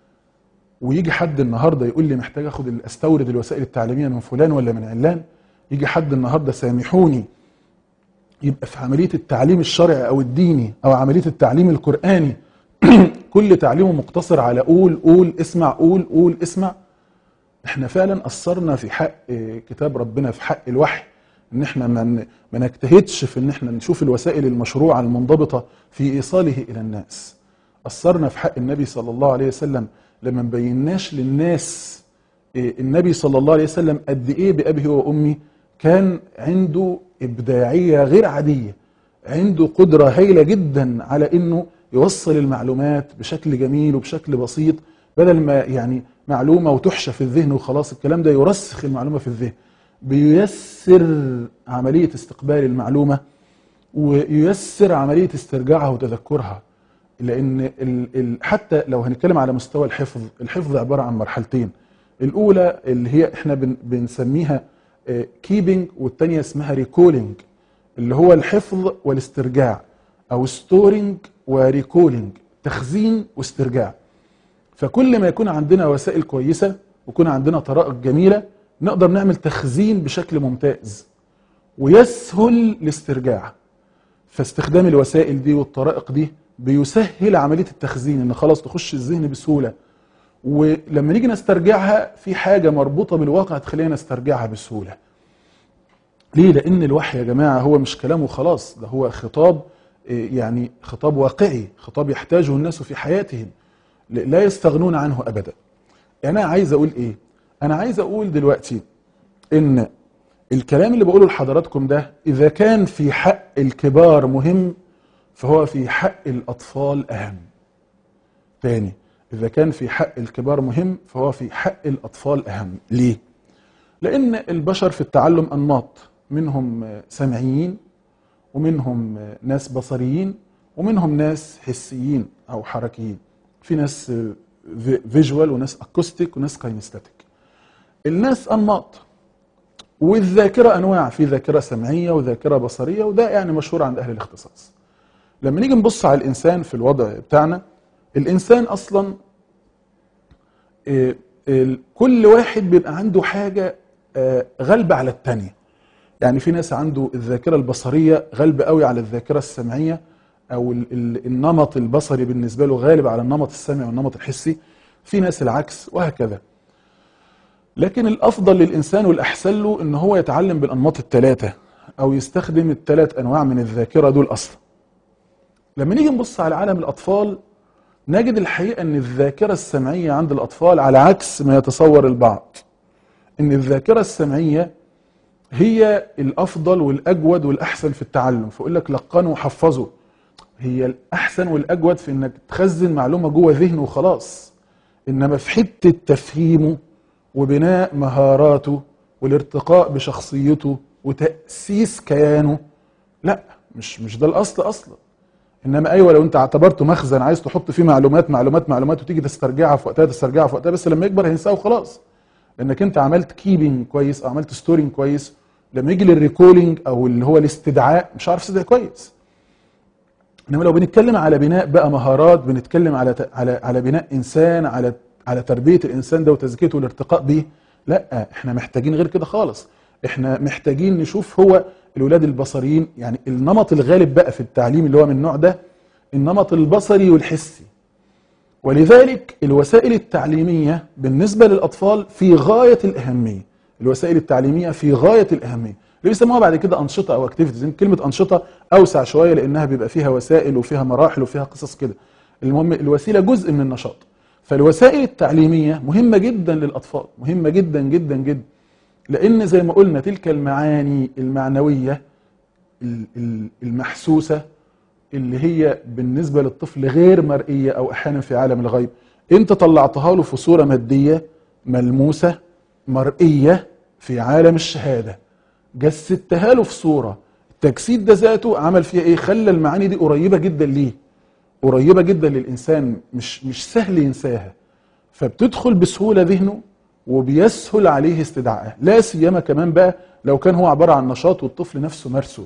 ويجي حد النهارده يقول لي محتاج اخد ال- استورد الوسائل التعليميه من فلان ولا من علان يجي حد النهارده سامحوني يبقى في عمليه التعليم الشرعي او الديني او عمليه التعليم القراني كل تعليمه مقتصر على قول قول اسمع قول قول اسمع احنا فعلا قصرنا في حق اه، كتاب ربنا في حق الوحي ان احنا ما ن- ما نجتهدش في ان احنا نشوف الوسائل المشروعه المنضبطه في ايصاله الى الناس قصرنا في حق النبي صلى الله عليه وسلم لما مبيناش للناس اه، النبي صلى الله عليه وسلم قد ايه بابيه وامي كان عنده ابداعيه غير عاديه عنده قدرة هائلة جدا على انه يوصل المعلومات بشكل جميل وبشكل بسيط بدل ما يعني معلومة وتحشى في الذهن وخلاص الكلام ده يرسخ المعلومة في الذهن بييسر عملية استقبال المعلومة وييسر عملية استرجاعها وتذكرها لان ال ال حتى لو هنتكلم على مستوى الحفظ الحفظ عبارة عن مرحلتين الاولى اللي هي احنا بن بنسميها كيبنج والتانية اسمها ريكولينج اللي هو الحفظ والاسترجاع او ستورنج وريكولينج تخزين واسترجاع فكل ما يكون عندنا وسائل كويسة ويكون عندنا طرائق جميلة نقدر نعمل تخزين بشكل ممتاز ويسهل الاسترجاع فاستخدام الوسائل دي والطرائق دي بيسهل عملية التخزين ان خلاص تخش الذهن بسهولة ولما نيجي نسترجعها في حاجة مربوطة بالواقع تخلينا نسترجعها بسهولة ليه؟ لأن الوحي يا جماعة هو مش كلام وخلاص ده هو خطاب إيه، يعني خطاب واقعي خطاب يحتاجه الناس في حياتهم ل- لا يستغنون عنه أبدا أنا عايز أقول إيه؟ أنا عايز أقول دلوقتي إن الكلام اللي بقوله لحضراتكم ده إذا كان في حق الكبار مهم فهو في حق الأطفال أهم تاني إذا كان في حق الكبار مهم فهو في حق الأطفال أهم ليه؟ لأن البشر في التعلم أنماط منهم آه، سمعيين ومنهم آه، ناس بصريين ومنهم ناس حسيين أو حركيين في ناس فيجوال وناس أكوستيك وناس كاينستاتيك الناس أنماط والذاكرة أنواع في ذاكرة سمعية وذاكرة بصرية وده يعني مشهور عند أهل الاختصاص لما نيجي نبص على الإنسان في الوضع بتاعنا الإنسان أصلا إيه، ال- كل واحد بيبقى عنده حاجة آه، غالبة على التانية يعني في ناس عنده الذاكرة البصرية غالبة قوي على الذاكرة السمعية أو ال- ال- النمط البصري بالنسبة له غالب على النمط السمعي والنمط الحسي في ناس العكس وهكذا لكن الأفضل للإنسان والأحسن له إن هو يتعلم بالأنماط الثلاثة أو يستخدم الثلاث أنواع من الذاكرة دول أصلا لما نيجي نبص على عالم الأطفال نجد الحقيقة أن الذاكرة السمعية عند الأطفال على عكس ما يتصور البعض أن الذاكرة السمعية هي الأفضل والأجود والأحسن في التعلم فيقول لك لقنوا وحفظوا هي الأحسن والأجود في أنك تخزن معلومة جوه ذهنه وخلاص إنما في حتة تفهيمه وبناء مهاراته والارتقاء بشخصيته وتأسيس كيانه لا مش مش ده الأصل أصلا انما ايوه لو انت اعتبرته مخزن عايز تحط فيه معلومات معلومات معلومات وتيجي تسترجعها في وقتها تسترجعها في وقتها بس لما يكبر هينساها وخلاص لانك انت عملت كيبنج كويس او عملت ستورنج كويس لما يجي للريكولينج او اللي هو الاستدعاء مش عارف يستدعي كويس انما لو بنتكلم على بناء بقى مهارات بنتكلم على ت- على على بناء انسان على على تربيه الانسان ده وتزكيته والارتقاء بيه لا احنا محتاجين غير كده خالص احنا محتاجين نشوف هو الولاد البصريين يعني النمط الغالب بقى في التعليم اللي هو من النوع ده النمط البصري والحسي ولذلك الوسائل التعليمية بالنسبة للأطفال في غاية الأهمية الوسائل التعليمية في غاية الأهمية اللي بيسموها بعد كده أنشطة أو اكتيفيتيز كلمة أنشطة أوسع شوية لأنها بيبقى فيها وسائل وفيها مراحل وفيها قصص كده المهم الوسيلة جزء من النشاط فالوسائل التعليمية مهمة جدا للأطفال مهمة جدا جدا جدا لأن زي ما قلنا تلك المعاني المعنوية ال- ال- المحسوسة اللي هي بالنسبة للطفل غير مرئية أو أحيانا في عالم الغيب أنت طلعتها له في صورة مادية ملموسة مرئية في عالم الشهادة جسدتها له في صورة التجسيد ده ذاته عمل فيها إيه خلى المعاني دي قريبة جدا ليه قريبة جدا للإنسان مش مش سهل ينساها فبتدخل بسهولة ذهنه وبيسهل عليه استدعائها لا سيما كمان بقى لو كان هو عبارة عن نشاط والطفل نفسه مارسه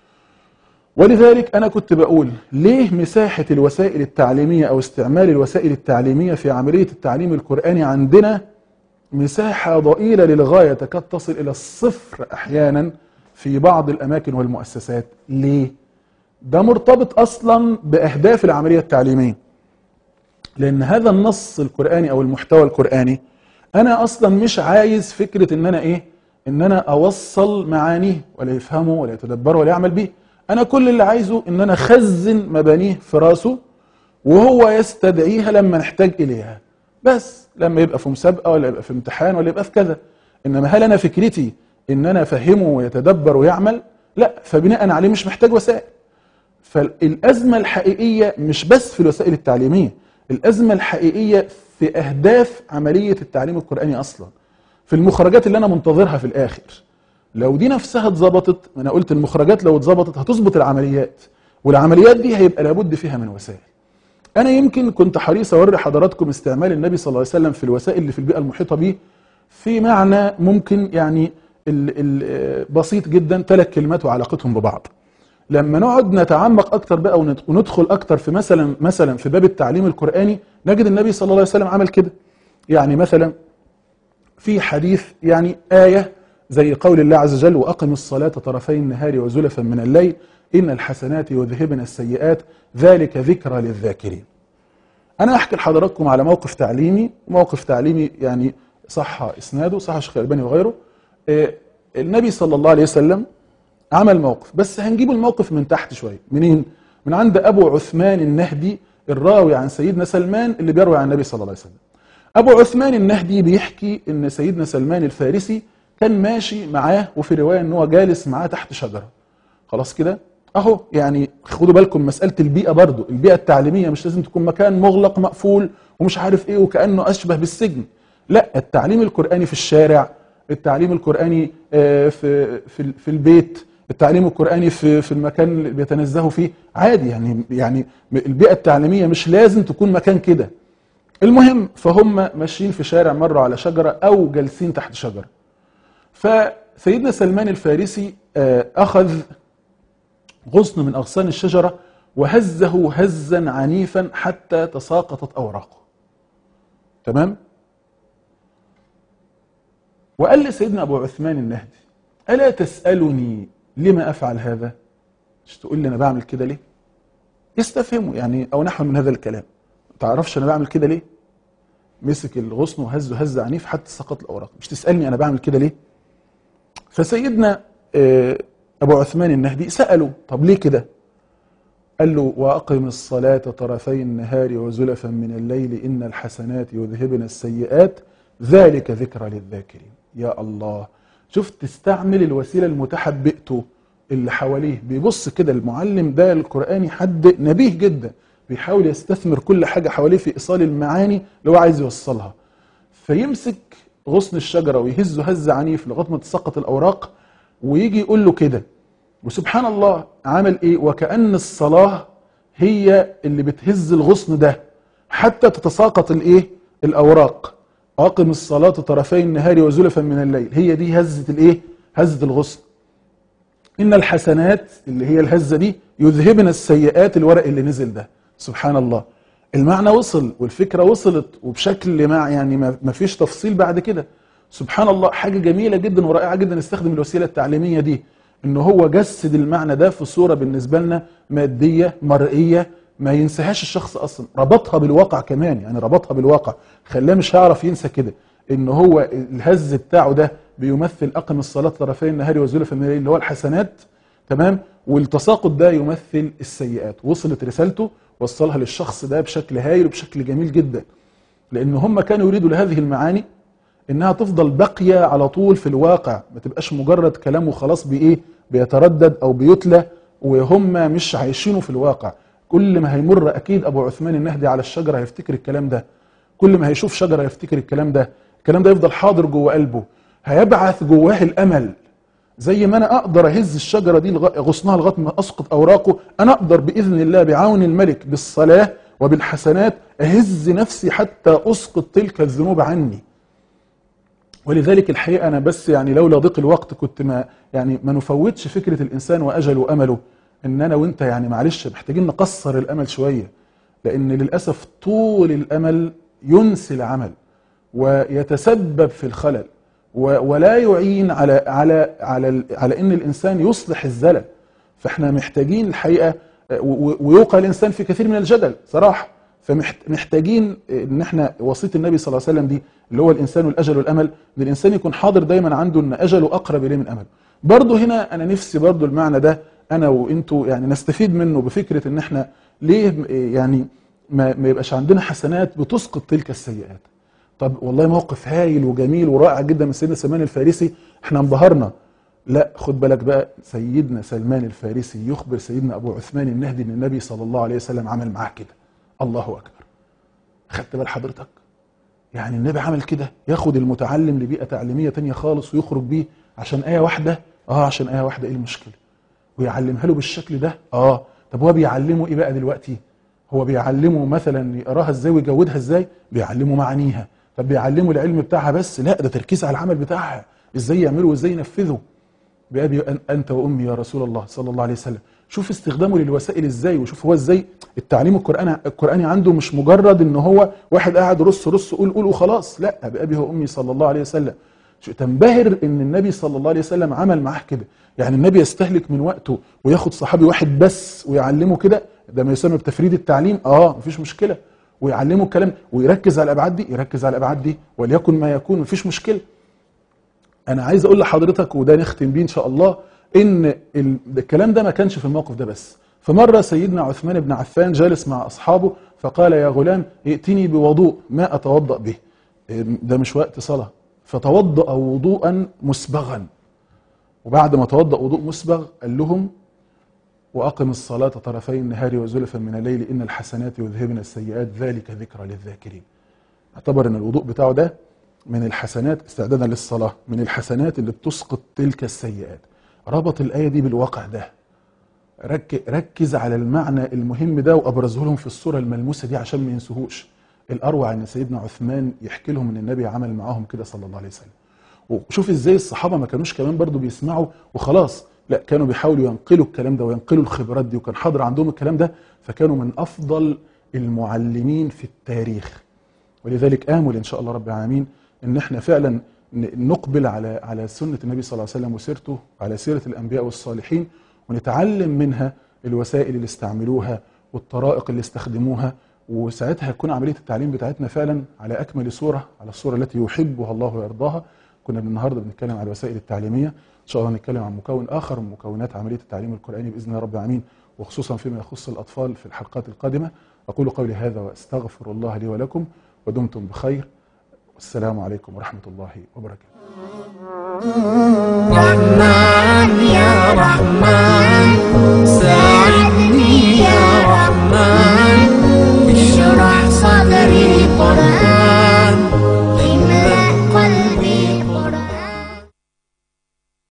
ولذلك أنا كنت بقول ليه مساحة الوسائل التعليمية أو استعمال الوسائل التعليمية في عملية التعليم القرآني عندنا مساحة ضئيلة للغاية تكاد تصل إلى الصفر أحيانا في بعض الأماكن والمؤسسات ليه؟ ده مرتبط أصلا بأهداف العملية التعليمية لأن هذا النص القرآني أو المحتوى القرآني أنا أصلا مش عايز فكرة إن أنا إيه؟ إن أنا أوصل معانيه ولا يفهمه ولا يتدبره ولا يعمل بيه أنا كل اللي عايزه إن أنا أخزن مبانيه في راسه وهو يستدعيها لما نحتاج إليها بس لما يبقى في مسابقة ولا يبقى في امتحان ولا يبقى في كذا إنما هل أنا فكرتي إن أنا أفهمه ويتدبر ويعمل؟ لا فبناء عليه مش محتاج وسائل فالأزمة الحقيقية مش بس في الوسائل التعليمية الأزمة الحقيقية في أهداف عملية التعليم القرآني أصلا في المخرجات اللي أنا منتظرها في الآخر لو دي نفسها اتظبطت ما أنا قلت المخرجات لو اتظبطت هتظبط العمليات والعمليات دي هيبقى لابد فيها من وسائل أنا يمكن كنت حريص أوري حضراتكم استعمال النبي صلى الله عليه وسلم في الوسائل اللي في البيئة المحيطة به في معنى ممكن يعني ال ال بسيط جدا ثلاث كلمات وعلاقتهم ببعض لما نقعد نتعمق اكتر بقى وند- وندخل اكتر في مثلا مثلا في باب التعليم القراني نجد النبي صلى الله عليه وسلم عمل كده يعني مثلا في حديث يعني ايه زي قول الله عز وجل واقم الصلاه طرفي النهار وزلفا من الليل ان الحسنات يذهبن السيئات ذلك ذكرى للذاكرين انا احكي لحضراتكم على موقف تعليمي موقف تعليمي يعني صح اسناده صح الشيخ الالباني وغيره آه، النبي صلى الله عليه وسلم عمل موقف بس هنجيب الموقف من تحت شويه منين من عند ابو عثمان النهدي الراوي عن سيدنا سلمان اللي بيروي عن النبي صلى الله عليه وسلم ابو عثمان النهدي بيحكي ان سيدنا سلمان الفارسي كان ماشي معاه وفي روايه ان هو جالس معاه تحت شجره خلاص كده اهو يعني خدوا بالكم مساله البيئه برضو البيئه التعليميه مش لازم تكون مكان مغلق مقفول ومش عارف ايه وكانه اشبه بالسجن لا التعليم القراني في الشارع التعليم القراني آه، في في في البيت التعليم القراني في في المكان اللي بيتنزهوا فيه عادي يعني يعني البيئه التعليميه مش لازم تكون مكان كده المهم فهم ماشيين في شارع مروا على شجره او جالسين تحت شجره فسيدنا سلمان الفارسي آه، اخذ غصن من اغصان الشجره وهزه هزا عنيفا حتى تساقطت اوراقه تمام وقال لسيدنا ابو عثمان النهدي الا تسالني لما افعل هذا مش تقول لي انا بعمل كده ليه يستفهموا يعني او نحو من هذا الكلام ما تعرفش انا بعمل كده ليه مسك الغصن وهزه هز عنيف حتى سقط الاوراق مش تسالني انا بعمل كده ليه فسيدنا آه، ابو عثمان النهدي ساله طب ليه كده قال له واقم الصلاه طرفي النهار وزلفا من الليل ان الحسنات يذهبن السيئات ذلك ذكرى للذاكرين يا الله شفت تستعمل الوسيله المتاحه ببيئته اللي حواليه بيبص كده المعلم ده القراني حد نبيه جدا بيحاول يستثمر كل حاجه حواليه في ايصال المعاني اللي هو عايز يوصلها فيمسك غصن الشجره ويهزه هز عنيف لغايه ما تسقط الاوراق ويجي يقول له كده وسبحان الله عمل ايه وكأن الصلاة هي اللي بتهز الغصن ده حتى تتساقط الايه الاوراق اقم الصلاة طرفي النهار وزلفا من الليل هي دي هزة الايه هزة الغصن ان الحسنات اللي هي الهزة دي يذهبن السيئات الورق اللي نزل ده سبحان الله المعنى وصل والفكرة وصلت وبشكل ما يعني ما ما فيش تفصيل بعد كده سبحان الله حاجة جميلة جدا ورائعة جدا نستخدم الوسيلة التعليمية دي ان هو جسد المعنى ده في صوره بالنسبه لنا ماديه مرئيه ما ينساهاش الشخص اصلا ربطها بالواقع كمان يعني ربطها بالواقع خلاه مش هيعرف ينسى كده ان هو الهز بتاعه ده بيمثل اقم الصلاه طرفي النهار وزلفا من الليل اللي هو الحسنات تمام والتساقط ده يمثل السيئات وصلت رسالته وصلها للشخص ده بشكل هايل وبشكل جميل جدا لان هم كانوا يريدوا لهذه المعاني انها تفضل باقيه على طول في الواقع ما تبقاش مجرد كلام وخلاص بايه بيتردد او بيتلى وهم مش عايشينه في الواقع كل ما هيمر اكيد ابو عثمان النهدي على الشجره هيفتكر الكلام ده كل ما هيشوف شجره هيفتكر الكلام ده الكلام ده يفضل حاضر جوه قلبه هيبعث جواه الامل زي ما انا اقدر اهز الشجره دي لغا- غصنها لغايه ما اسقط اوراقه انا اقدر باذن الله بعون الملك بالصلاه وبالحسنات اهز نفسي حتى اسقط تلك الذنوب عني ولذلك الحقيقه انا بس يعني لولا ضيق الوقت كنت ما يعني ما نفوتش فكره الانسان واجله وامله ان انا وانت يعني معلش محتاجين نقصر الامل شويه لان للاسف طول الامل ينسي العمل ويتسبب في الخلل و- ولا يعين على على على ال- على ان الانسان يصلح الزلل فاحنا محتاجين الحقيقه و- و- ويوقع الانسان في كثير من الجدل صراحه فمحتاجين ان احنا وصيه النبي صلى الله عليه وسلم دي اللي هو الانسان والاجل والامل ان الانسان يكون حاضر دايما عنده ان اجله اقرب اليه من امله برضه هنا انا نفسي برضه المعنى ده انا وانتوا يعني نستفيد منه بفكره ان احنا ليه يعني ما, ما يبقاش عندنا حسنات بتسقط تلك السيئات طب والله موقف هايل وجميل ورائع جدا من سيدنا سلمان الفارسي احنا انبهرنا لا خد بالك بقى سيدنا سلمان الفارسي يخبر سيدنا ابو عثمان النهدي ان النبي صلى الله عليه وسلم عمل معاه كده الله اكبر خدت بال حضرتك يعني النبي عمل كده ياخد المتعلم لبيئه تعليميه تانية خالص ويخرج بيه عشان ايه واحده اه عشان ايه واحده ايه المشكله ويعلمها له بالشكل ده اه طب هو بيعلمه ايه بقى دلوقتي هو بيعلمه مثلا يقراها ازاي ويجودها ازاي بيعلمه معانيها طب بيعلمه العلم بتاعها بس لا ده تركيز على العمل بتاعها ازاي يعمله وازاي ينفذه بأبي أن- أنت وأمي يا رسول الله صلى الله عليه وسلم شوف استخدامه للوسائل ازاي وشوف هو ازاي التعليم القرآني القرآني عنده مش مجرد ان هو واحد قاعد رص رص قول قول وخلاص لا بأبي وأمي صلى الله عليه وسلم شو- تنبهر ان النبي صلى الله عليه وسلم عمل معاه كده يعني النبي يستهلك من وقته وياخد صحابي واحد بس ويعلمه كده ده ما يسمى بتفريد التعليم اه مفيش مشكله ويعلمه الكلام ويركز على الابعاد دي يركز على الابعاد دي وليكن ما يكون مفيش مشكله انا عايز اقول لحضرتك وده نختم بيه ان شاء الله ان ال- الكلام ده ما كانش في الموقف ده بس فمره سيدنا عثمان بن عفان جالس مع اصحابه فقال يا غلام ائتني بوضوء ما اتوضا به ده مش وقت صلاه فتوضا وضوءا مسبغا وبعد ما توضا وضوء مسبغ قال لهم واقم الصلاه طرفي النهار وزلفا من الليل ان الحسنات يذهبن السيئات ذلك ذكرى للذاكرين اعتبر ان الوضوء بتاعه ده من الحسنات استعدادا للصلاه من الحسنات اللي بتسقط تلك السيئات ربط الايه دي بالواقع ده رك ركز على المعنى المهم ده وابرزه لهم في الصوره الملموسه دي عشان ما ينسوهوش الاروع ان سيدنا عثمان يحكي لهم ان النبي عمل معاهم كده صلى الله عليه وسلم وشوف ازاي الصحابه ما كانوش كمان برضو بيسمعوا وخلاص لا كانوا بيحاولوا ينقلوا الكلام ده وينقلوا الخبرات دي وكان حاضر عندهم الكلام ده فكانوا من افضل المعلمين في التاريخ ولذلك امل ان شاء الله رب العالمين ان احنا فعلا ن- نقبل على على سنه النبي صلى الله عليه وسلم وسيرته وعلى سيره الانبياء والصالحين ونتعلم منها الوسائل اللي استعملوها والطرائق اللي استخدموها وساعتها تكون عمليه التعليم بتاعتنا فعلا على اكمل صوره على الصوره التي يحبها الله ويرضاها كنا النهارده بنتكلم على الوسائل التعليميه ان شاء الله نتكلم عن مكون اخر من مكونات عمليه التعليم القراني باذن الله رب العالمين وخصوصا فيما يخص الاطفال في الحلقات القادمه اقول قولي هذا واستغفر الله لي ولكم ودمتم بخير والسلام عليكم ورحمه الله وبركاته رحمن يا رحمن